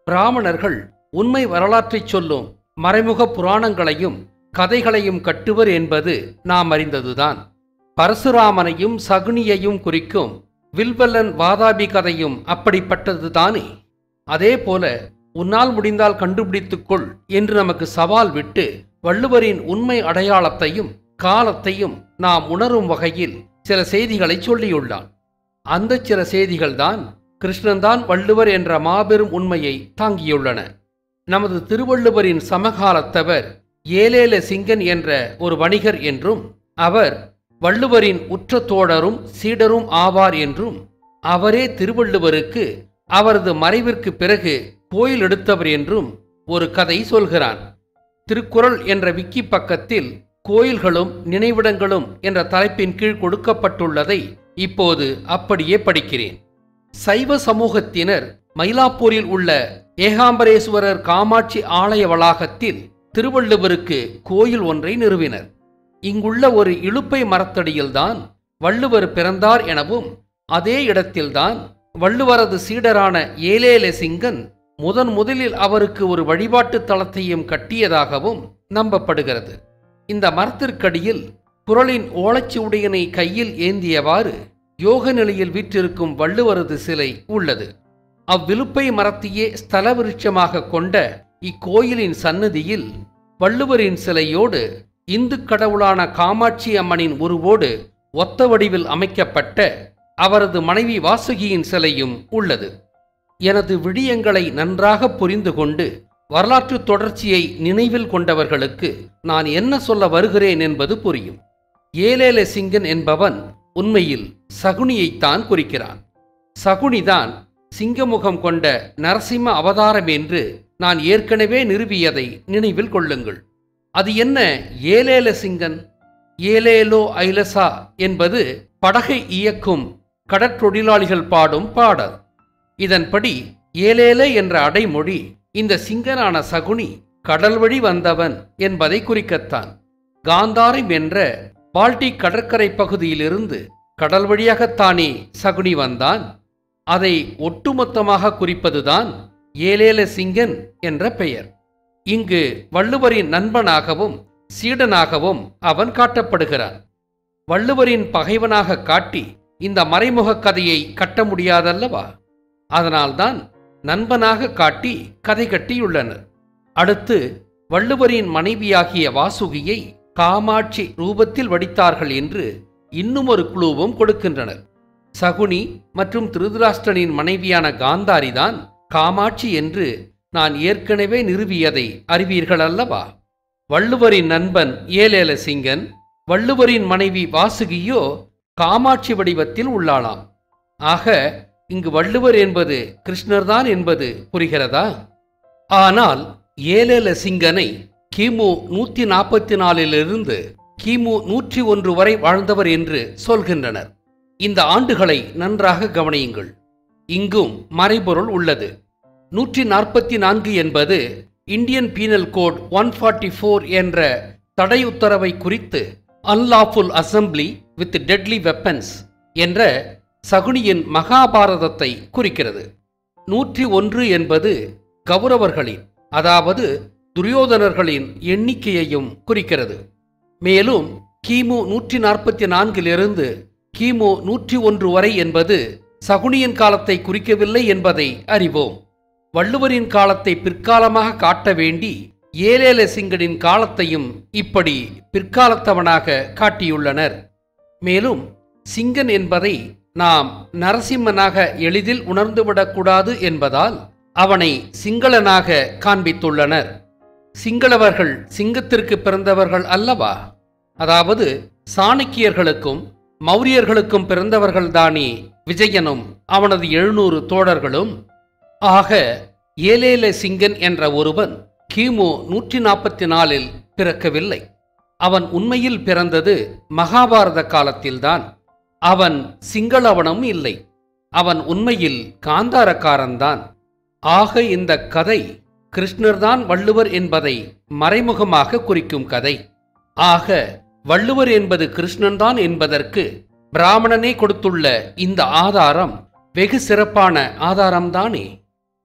பிராமணர்கள் உண்மை வரலாற்றைச் சொல்லும் மறைமுக புராணங்களையும் கதைகளையும் கட்டுவர் என்பது நாம் அறிந்ததுதான் பரசுராமனையும் சகுனியையும் குறிக்கும் வில்வல்லன் வாதாபி கதையும் அப்படிப்பட்டதுதானே அதே போல உன்னால் முடிந்தால் கண்டுபிடித்துக்கொள் என்று நமக்கு சவால் விட்டு வள்ளுவரின் உண்மை அடையாளத்தையும் காலத்தையும் நாம் உணரும் வகையில் சில செய்திகளை சொல்லியுள்ளான் அந்த சில செய்திகள்தான் கிருஷ்ணன்தான் வள்ளுவர் என்ற மாபெரும் உண்மையை தாங்கியுள்ளன நமது திருவள்ளுவரின் சமகாலத்தவர் ஏலேல சிங்கன் என்ற ஒரு வணிகர் என்றும் அவர் வள்ளுவரின் உற்ற தோழரும் சீடரும் ஆவார் என்றும் அவரே திருவள்ளுவருக்கு அவரது மறைவிற்கு பிறகு கோயில் எடுத்தவர் என்றும் ஒரு கதை சொல்கிறான் திருக்குறள் என்ற விக்கி பக்கத்தில் கோயில்களும் நினைவிடங்களும் என்ற தலைப்பின் கீழ் கொடுக்கப்பட்டுள்ளதை இப்போது அப்படியே படிக்கிறேன் சைவ சமூகத்தினர் மயிலாப்பூரில் உள்ள ஏகாம்பரேஸ்வரர் காமாட்சி ஆலய வளாகத்தில் திருவள்ளுவருக்கு கோயில் ஒன்றை நிறுவினர் இங்குள்ள ஒரு இழுப்பை மரத்தடியில்தான் வள்ளுவர் பிறந்தார் எனவும் அதே இடத்தில்தான் வள்ளுவரது சீடரான ஏலேல சிங்கன் முதன் முதலில் அவருக்கு ஒரு வழிபாட்டு தளத்தையும் கட்டியதாகவும் நம்பப்படுகிறது இந்த மரத்திற்கடியில் குரலின் ஓலைச்சுவடியினை கையில் ஏந்தியவாறு யோக நிலையில் வீற்றிருக்கும் வள்ளுவரது சிலை உள்ளது அவ்விலுப்பை மரத்தையே ஸ்தல விருட்சமாக கொண்ட இக்கோயிலின் சன்னதியில் வள்ளுவரின் சிலையோடு இந்து கடவுளான காமாட்சி அம்மனின் உருவோடு ஒத்த வடிவில் அமைக்கப்பட்ட அவரது மனைவி வாசுகியின் சிலையும் உள்ளது எனது விடியங்களை நன்றாக புரிந்து கொண்டு வரலாற்று தொடர்ச்சியை நினைவில் கொண்டவர்களுக்கு நான் என்ன சொல்ல வருகிறேன் என்பது புரியும் ஏலேல சிங்கன் என்பவன் உண்மையில் சகுனியைத்தான் குறிக்கிறான் சகுனிதான் சிங்கமுகம் கொண்ட நரசிம்ம அவதாரம் என்று நான் ஏற்கனவே நிறுவியதை நினைவில் கொள்ளுங்கள் அது என்ன ஏலேல சிங்கன் ஏலேலோ ஐலசா என்பது படகை இயக்கும் கடற்றொழிலாளிகள் பாடும் பாடல் இதன்படி ஏலேல என்ற அடைமொழி இந்த சிங்கனான சகுனி கடல் வழி வந்தவன் என்பதை குறிக்கத்தான் காந்தாரம் என்ற பால்டிக் கடற்கரை பகுதியிலிருந்து கடல் வழியாகத்தானே சகுனி வந்தான் அதை ஒட்டுமொத்தமாக குறிப்பதுதான் ஏலேல சிங்கன் என்ற பெயர் இங்கு வள்ளுவரின் நண்பனாகவும் சீடனாகவும் அவன் காட்டப்படுகிறான் வள்ளுவரின் பகைவனாக காட்டி இந்த மறைமுக கதையை கட்ட முடியாதல்லவா அதனால்தான் நண்பனாக காட்டி கதை கட்டியுள்ளனர் அடுத்து வள்ளுவரின் மனைவியாகிய வாசுகியை காமாட்சி ரூபத்தில் வடித்தார்கள் என்று இன்னும் ஒரு குழுவும் கொடுக்கின்றனர் சகுனி மற்றும் திருதராஷ்டிரனின் மனைவியான காந்தாரிதான் காமாட்சி என்று நான் ஏற்கனவே நிறுவியதை அறிவீர்கள் அல்லவா வள்ளுவரின் நண்பன் ஏலேல சிங்கன் வள்ளுவரின் மனைவி வாசுகியோ காமாட்சி வடிவத்தில் உள்ளாளாம் ஆக இங்கு வள்ளுவர் என்பது கிருஷ்ணர்தான் என்பது புரிகிறதா ஆனால் ஏலேல சிங்கனை கிமு நூற்றி நாற்பத்தி நாலிலிருந்து கிமு நூற்றி ஒன்று வரை வாழ்ந்தவர் என்று சொல்கின்றனர் இந்த ஆண்டுகளை நன்றாக கவனியுங்கள் இங்கும் மறைபொருள் உள்ளது நூற்றி நாற்பத்தி நான்கு என்பது Indian penal code one forty four என்ற தடை உத்தரவை குறித்து unlawful assembly with deadly weapons என்ற சகுனியின் மகாபாரதத்தை குறிக்கிறது நூற்றி ஒன்று என்பது கௌரவர்களின் அதாவது துரியோதனர்களின் எண்ணிக்கையையும் குறிக்கிறது மேலும் கிமு நூற்றி நாற்பத்தி நான்கிலிருந்து கிமு நூற்றி ஒன்று வரை என்பது சகுனியின் காலத்தை குறிக்கவில்லை என்பதை அறிவோம் வள்ளுவரின் காலத்தை பிற்காலமாக காட்ட வேண்டி ஏலேல சிங்கனின் காலத்தையும் இப்படி பிற்காலத்தவனாக காட்டியுள்ளனர் மேலும் சிங்கன் என்பதை நாம் நரசிம்மனாக எளிதில் உணர்ந்துவிடக்கூடாது என்பதால் அவனை சிங்களனாக காண்பித்துள்ளனர் சிங்களவர்கள் சிங்கத்திற்கு பிறந்தவர்கள் அல்லவா அதாவது சாணக்கியர்களுக்கும் மௌரியர்களுக்கும் பிறந்தவர்கள்தானே விஜயனும் அவனது எழுநூறு தோழர்களும் ஆக ஏலேல சிங்கன் என்ற ஒருவன் கிமு நூற்றி நாற்பத்தி நாலில் பிறக்கவில்லை அவன் உண்மையில் பிறந்தது மகாபாரத காலத்தில்தான் அவன் சிங்களவனும் இல்லை அவன் உண்மையில் காந்தாரக்காரன்தான் ஆக இந்த கதை கிருஷ்ணர்தான் வள்ளுவர் என்பதை மறைமுகமாக குறிக்கும் கதை ஆக வள்ளுவர் என்பது கிருஷ்ணன்தான் என்பதற்கு பிராமணனே கொடுத்துள்ள இந்த ஆதாரம் வெகு சிறப்பான ஆதாரம்தானே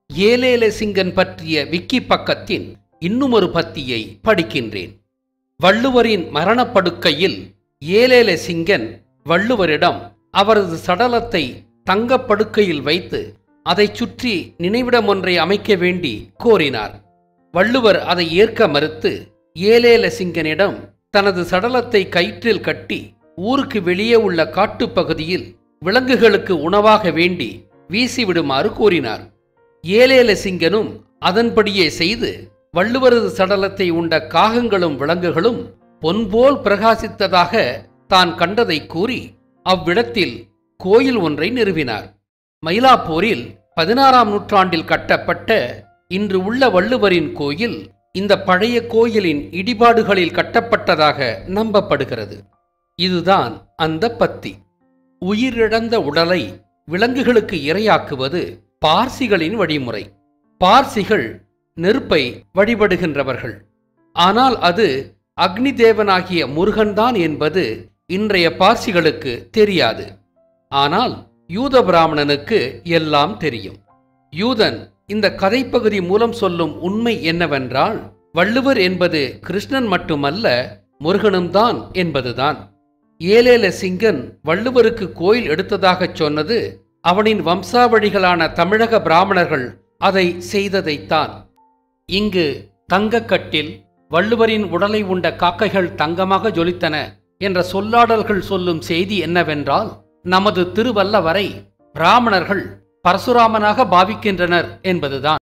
ஏலேலசிங்கன் பற்றிய விக்கி பக்கத்தின் இன்னுமொரு பத்தியை படிக்கின்றேன் வள்ளுவரின் மரணப்படுக்கையில் ஏலேலசிங்கன் வள்ளுவரிடம் அவரது சடலத்தை தங்கப்படுக்கையில் வைத்து அதைச் சுற்றி நினைவிடம் ஒன்றை அமைக்க வேண்டி கோரினார் வள்ளுவர் அதை ஏற்க மறுத்து ஏலேலசிங்கனிடம் தனது சடலத்தை கயிற்றில் கட்டி ஊருக்கு வெளியே உள்ள காட்டுப்பகுதியில் விலங்குகளுக்கு உணவாக வேண்டி வீசிவிடுமாறு கூறினார் ஏலேலசிங்கனும் அதன்படியே செய்து வள்ளுவரது சடலத்தை உண்ட காகங்களும் விலங்குகளும் பொன்போல் பிரகாசித்ததாக தான் கண்டதை கூறி அவ்விடத்தில் கோயில் ஒன்றை நிறுவினார் மயிலாப்பூரில் பதினாறாம் நூற்றாண்டில் கட்டப்பட்ட இன்று உள்ள வள்ளுவரின் கோயில் இந்த பழைய கோயிலின் இடிபாடுகளில் கட்டப்பட்டதாக நம்பப்படுகிறது இதுதான் அந்த பத்தி உயிரிழந்த உடலை விலங்குகளுக்கு இரையாக்குவது பார்சிகளின் வழிமுறை பார்சிகள் நெருப்பை வழிபடுகின்றவர்கள் ஆனால் அது அக்னி தேவனாகிய முருகன்தான் என்பது இன்றைய பார்சிகளுக்கு தெரியாது ஆனால் யூத பிராமணனுக்கு எல்லாம் தெரியும் யூதன் இந்த கதைப்பகுதி மூலம் சொல்லும் உண்மை என்னவென்றால் வள்ளுவர் என்பது கிருஷ்ணன் மட்டுமல்ல முருகனும் தான் என்பதுதான் ஏலேல சிங்கன் வள்ளுவருக்கு கோயில் எடுத்ததாகச் சொன்னது அவனின் வம்சாவழிகளான தமிழக பிராமணர்கள் அதை செய்ததைத்தான் இங்கு தங்கக்கட்டில் வள்ளுவரின் உடலை உண்ட காக்கைகள் தங்கமாக ஜொலித்தன என்ற சொல்லாடல்கள் சொல்லும் செய்தி என்னவென்றால் நமது திருவல்லவரை பிராமணர்கள் பரசுராமனாக பாவிக்கின்றனர் என்பதுதான்